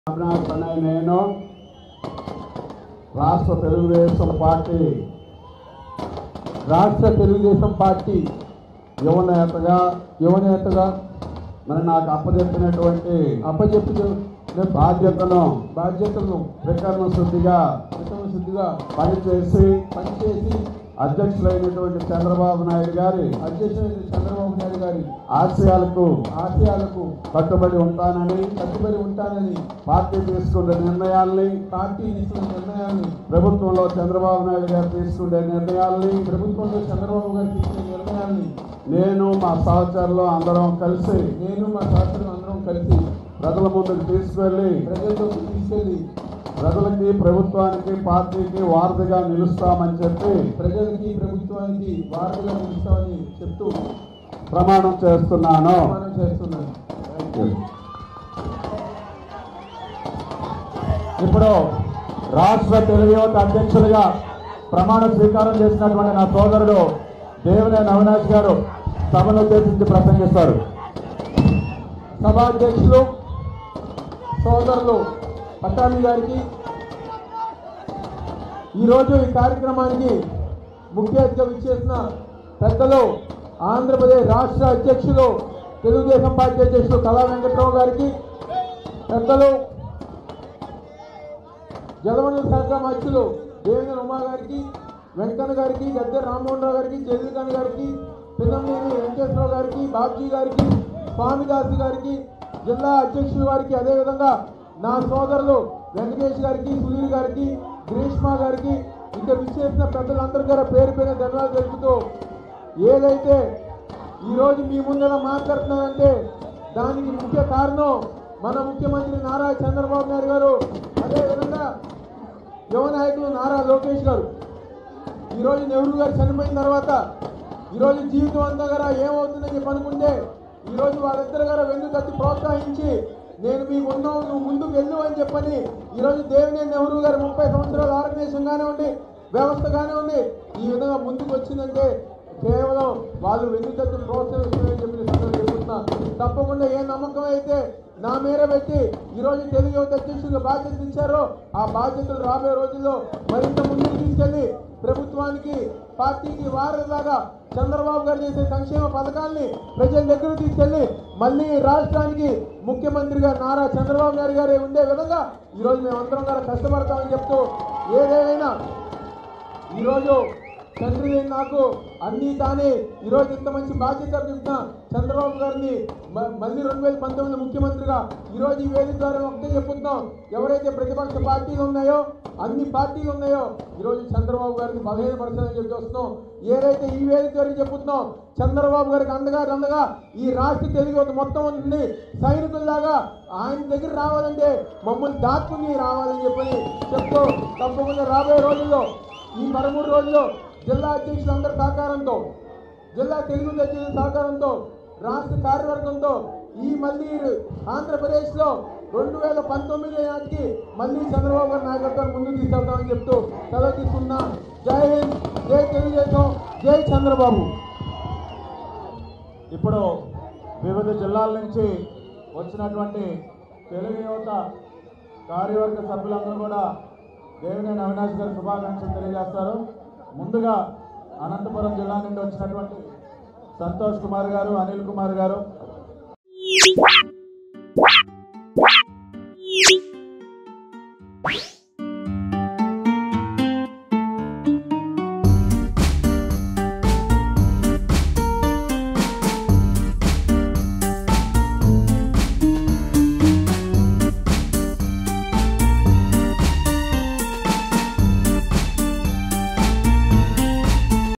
అవినాష్ అనే నేను రాష్ట్ర తెలుగుదేశం పార్టీ రాష్ట్ర తెలుగుదేశం పార్టీ యువనేతగా యువనేతగా మరి నాకు అప్పచెప్పినటువంటి అప్పచెప్పు బాధ్యతను బాధ్యతలను త్రికరణ శుద్ధిగా ఉత్తమ శుద్ధిగా పనిచేసి పనిచేసి అధ్యక్షులైనటువంటి చంద్రబాబు నాయుడు గారి అధ్యక్షుడు చంద్రబాబు నాయుడు గారి ఆశయాలకు ఆశయాలకు కట్టుబడి ఉంటానని కట్టుబడి ఉంటానని పార్టీ తీసుకునే నిర్ణయాల్ని పార్టీ తీసుకున్న నిర్ణయాన్ని ప్రభుత్వంలో చంద్రబాబు నాయుడు గారు తీసుకునే నిర్ణయాల్ని ప్రభుత్వంలో చంద్రబాబు గారు తీసుకున్న నిర్ణయాన్ని నేను మా సహచరులు అందరం కలిసి నేను మా శాస్త్రులు అందరం కలిసి ప్రజల ముందుకు తీసుకువెళ్ళి ప్రజల్లోకి తీసుకెళ్లి ప్రజలకి ప్రభుత్వానికి పార్టీకి వారధిగా నిలుస్తామని చెప్పి ప్రజలకి ప్రభుత్వానికి వార్తగా నిలుస్తామని చెప్తూ ప్రమాణం చేస్తున్నాను ప్రమాణం చేస్తున్నాను ఇప్పుడు రాష్ట్ర తెలుగు యువత అధ్యక్షులుగా ప్రమాణ స్వీకారం చేసినటువంటి నా సోదరుడు దేవినేని అవినాష్ గారు సభను ఉద్దేశించి ప్రసంగిస్తారు సభాధ్యక్షులు సోదరులు పట్టాభి గారికి ఈరోజు ఈ కార్యక్రమానికి ముఖ్య అతిథిగా విచ్చేసిన పెద్దలు ఆంధ్రప్రదేశ్ రాష్ట్ర అధ్యక్షులు తెలుగుదేశం పార్టీ అధ్యక్షులు కళా వెంకట్రావు గారికి పెద్దలు జలవనరుల శాఖ మంత్రులు దేవేంద్ర ఉమా గారికి వెంకన్న గారికి గద్దె రామ్మోహన్ రావు గారికి జయలలితాన్ గారికి పిన్నమనేని వెంకటేశ్వరరావు గారికి బాబ్జీ గారికి స్వామిదాసు గారికి జిల్లా అధ్యక్షుల వారికి అదేవిధంగా నా సోదరులు వెంకటేష్ గారికి సునీల్ గారికి గ్రీష్మ గారికి ఇంకా విచ్చేసిన పెద్దలందరూ కూడా పేరు పేరు ధన్యవాదాలు తెలుపుతూ ఏదైతే ఈరోజు మీ ముందర మాట్లాడుతున్నానంటే దానికి ముఖ్య కారణం మన ముఖ్యమంత్రి నారా చంద్రబాబు నాయుడు గారు అదేవిధంగా యువ నాయకులు నారా లోకేష్ గారు ఈరోజు నెహ్రూ గారు చనిపోయిన తర్వాత ఈరోజు జీవితం అంతా గారా ఏమవుతుందని చెప్పి అనుకుంటే ఈరోజు వాళ్ళిద్దరు గారు వెన్ను తట్టి ప్రోత్సహించి నేను మీకు ఉన్నావు నువ్వు ముందుకు వెళ్ళు అని చెప్పని ఈరోజు దేవినేని నెహ్రూ గారు ముప్పై సంవత్సరాల ఆర్గనైజేషన్ కానివ్వండి వ్యవస్థ కానివ్వండి ఈ విధంగా ముందుకు వచ్చిందంటే కేవలం వాళ్ళు వెన్ను తట్టి ప్రోత్సహిస్తున్నారని చెప్పి నేను సందర్భంగా చెప్తున్నా తప్పకుండా ఏ నమ్మకం అయితే నా మేర పెట్టి ఈరోజు తెలుగు యువత అధ్యక్షులు బాధ్యతలు ఇచ్చారో ఆ బాధ్యతలు రాబోయే రోజుల్లో మరింత ముందుకు తీసుకెళ్లి ప్రభుత్వానికి పార్టీకి వారలాగా చంద్రబాబు గారు చేసే సంక్షేమ పథకాల్ని ప్రజల దగ్గర తీసుకెళ్లి మళ్ళీ రాష్ట్రానికి ముఖ్యమంత్రిగా నారా చంద్రబాబు నాయుడు గారే ఉండే విధంగా ఈరోజు మేమందరం కూడా కష్టపడతామని చెప్తూ ఏదేమైనా ఈరోజు తండ్రి లేని నాకు అన్నీ తానే ఈరోజు ఇంత మంచి బాధ్యత చెప్తున్న చంద్రబాబు గారిని మ- మళ్ళీ రెండు వేల పంతొమ్మిది ముఖ్యమంత్రిగా ఈరోజు ఈ వేదిక ద్వారా ఒకటే చెప్పుతున్నాం ఎవరైతే ప్రతిపక్ష పార్టీలు ఉన్నాయో అన్ని పార్టీలు ఉన్నాయో ఈరోజు చంద్రబాబు గారిని పదిహేను పర్సెంట్ అని చెప్పి వస్తున్నాం ఏదైతే ఈ వేదిక ద్వారా చెప్పుతున్నాం చంద్రబాబు గారికి అండగా అండగా ఈ రాష్ట్ర తెలుగు యువత మొత్తం ఉంది సైనికుల్లాగా ఆయన దగ్గర రావాలంటే మమ్మల్ని దాక్కుని రావాలని చెప్పని చెప్తూ తప్పకుండా రాబోయే రోజుల్లో ఈ పదమూడు రోజుల్లో జిల్లా అధ్యక్షులందరి సహకారంతో జిల్లా తెలుగు అధ్యక్షుల సహకారంతో రాష్ట్ర కార్యవర్గంతో ఈ మళ్ళీ ఆంధ్రప్రదేశ్లో రెండు వేల పంతొమ్మిది నాటికి మళ్ళీ చంద్రబాబు గారి నాయకత్వాన్ని ముందుకు తీసుకెళ్తామని చెప్తూ సెలవు తీసుకున్నా జై హింద్ జై తెలుగుదేశం జై చంద్రబాబు ఇప్పుడు వివిధ జిల్లాల నుంచి వచ్చినటువంటి తెలుగు యువత కార్యవర్గ సభ్యులందరూ కూడా దేవినేని అవినాష్ గారి శుభాకాంక్షలు తెలియజేస్తారు ముందుగా అనంతపురం జిల్లా నుండి వచ్చినటువంటి సంతోష్ కుమార్ గారు అనిల్ కుమార్ గారు